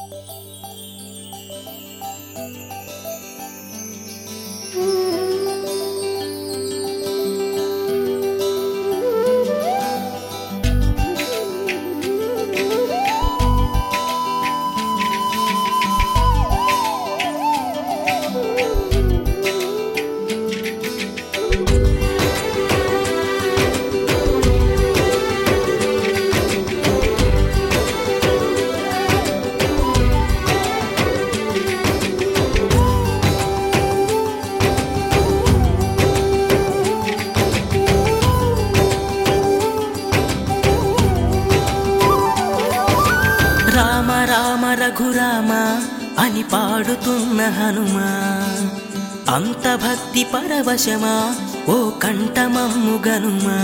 రామ రామ రఘురామ అని పాడుతున్న హనుమా అంత భక్తి పరవశమా ఓ కంఠమమ్ము గనుమా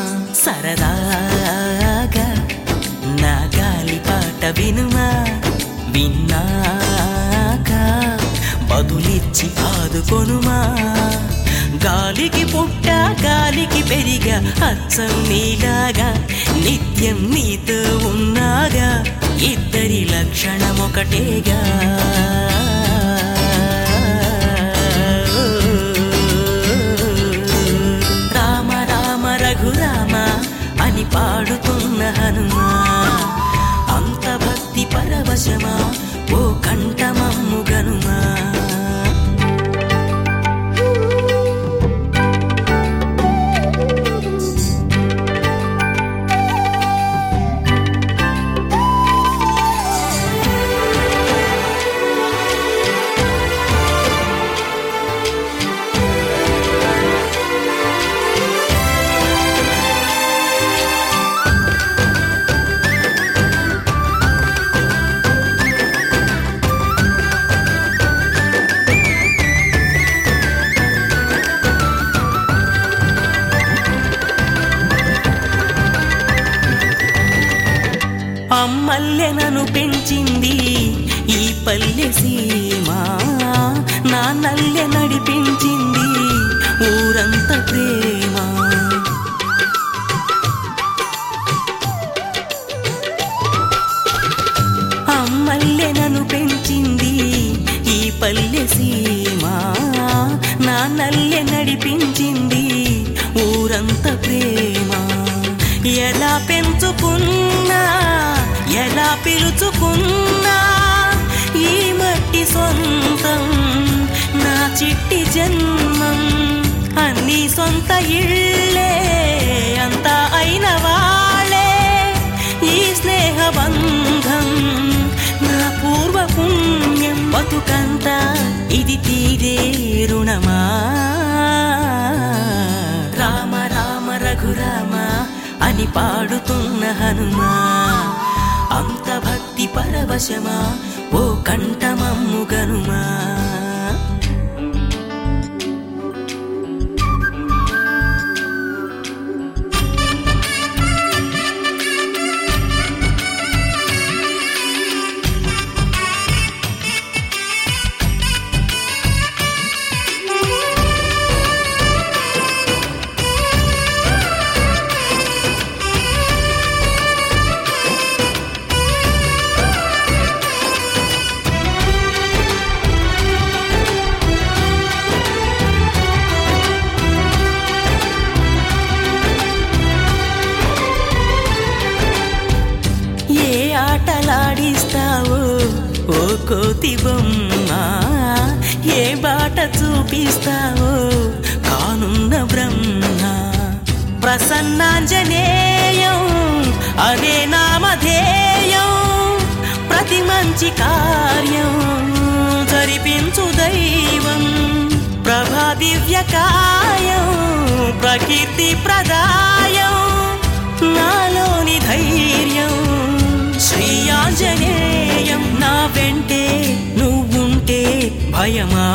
సరదాగా నా గాలి పాట వినుమా విన్నాక బదులిచ్చి ఆదుకొనుమా గాలికి పుట్ట గాలికి పెరిగా అచ్చం నీలాగా నిత్యం నీతో ఉన్నాగా ఇద్దరి లక్షణం ఒకటేగా రామ రామ రఘురామ అని పాడుతున్న హనుమా అంత భక్తి పరవశమా ఓ కంఠమమ్ము గనుమా అమ్మల్లె నన్ను పెంచింది ఈ పల్లె సీమ నా నల్లె నడిపించింది ఊరంత ప్రేమ అమ్మల్లె నన్ను పెంచింది ఈ పల్లె సీమ నా నల్లె నడిపించింది ఊరంత ప్రేమ ఎలా పెంచుకున్నా ఎలా పిలుచుకున్నా ఈ మట్టి సొంతం నా చిట్టి జన్మం అన్ని సొంత ఇళ్ళే అంతా అయిన వాళ్ళే ఈ స్నేహ బంధం నా పూర్వ పుణ్యం బతుకంతా ఇది తీరే రుణమా రామ రామ రఘురామ అని పాడుతున్న హనుమా అంత భక్తి పరవశమా ఓ కంఠమమ్ము గనుమా ఏ ఆటలాడిస్తావో ఓ కోతి బొమ్మ ఏ బాట చూపిస్తావో కానున్న బ్రహ్మ ప్రసన్నాంజనేయం అదే నామధేయం ప్రతి మంచి కార్యం జరిపించు దైవం ప్రభా దివ్య కాయం ప్రకీర్తి ప్రదాయం నాలోని ధైర్యం శ్రీ ఆంజనేయం నా వెంటే నువ్వుంటే భయమా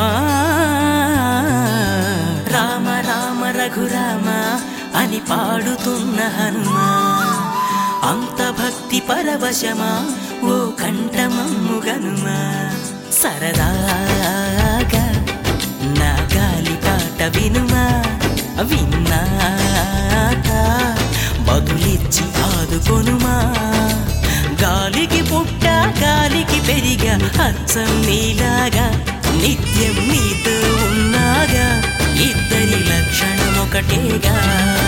రామ రామ రఘురామ అని పాడుతున్న హనుమా అంత భక్తి పరవశమా ఓ కంఠమమ్ము గనుమా సరదాగా నా గాలి పాట వినుమా విన్నాక బదులిచ్చి ఆదుకొనుమా గాలికి పుట్ట గాలికి పెరిగా అచ్చం నీలాగా నిత్యం నీతో ఉన్నాగా ఇద్దరి లక్షణం ఒకటేగా